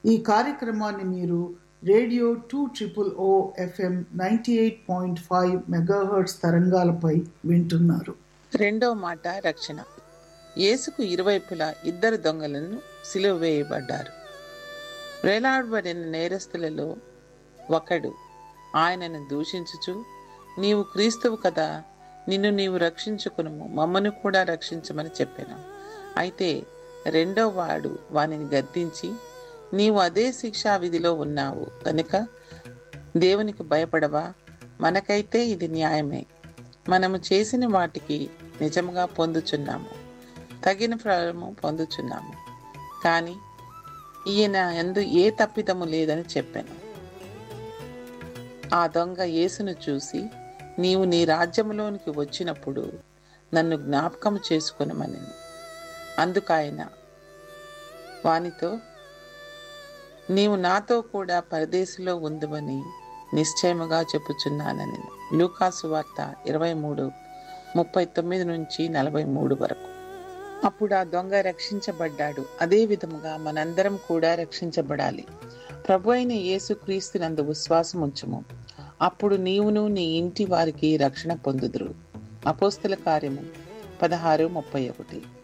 ఈ కార్యక్రమాన్ని మీరు radio two triple O FM ninety eight point five megahertz తరంగాలపై వింటున్నారు రెండవ మాట రక్షణ యేసుకు ఇరువైపులా ఇద్దరు దొంగలను సిలువ వేయబడ్డారు వేలాడబడిన నేరస్తులలో ఒకడు ఆయనను దూషించుచు నీవు క్రీస్తువు కదా నిన్ను నీవు రక్షించుకును మమ్మను కూడా రక్షించమని చెప్పాను అయితే రెండో వాడు వానిని గద్దించి నీవు అదే శిక్షా విధిలో ఉన్నావు కనుక దేవునికి భయపడవా మనకైతే ఇది న్యాయమే మనము చేసిన వాటికి నిజంగా పొందుచున్నాము తగిన ఫలము పొందుచున్నాము కానీ ఈయన ఎందు ఏ తప్పిదము లేదని చెప్పాను ఆ దొంగ యేసును చూసి నీవు నీ రాజ్యంలోనికి వచ్చినప్పుడు నన్ను జ్ఞాపకం చేసుకునమని అందుకాయన వానితో నీవు నాతో కూడా పరదేశిలో ఉందమని నిశ్చయముగా చెప్పుచున్నానని లూకాసు వార్త ఇరవై మూడు ముప్పై తొమ్మిది నుంచి నలభై మూడు వరకు అప్పుడు ఆ దొంగ రక్షించబడ్డాడు అదే విధముగా మనందరం కూడా రక్షించబడాలి ప్రభు అయిన యేసు క్రీస్తునందు విశ్వాసం ఉంచుము అప్పుడు నీవును నీ ఇంటి వారికి రక్షణ పొందుదురు అపోస్తల కార్యము పదహారు ముప్పై ఒకటి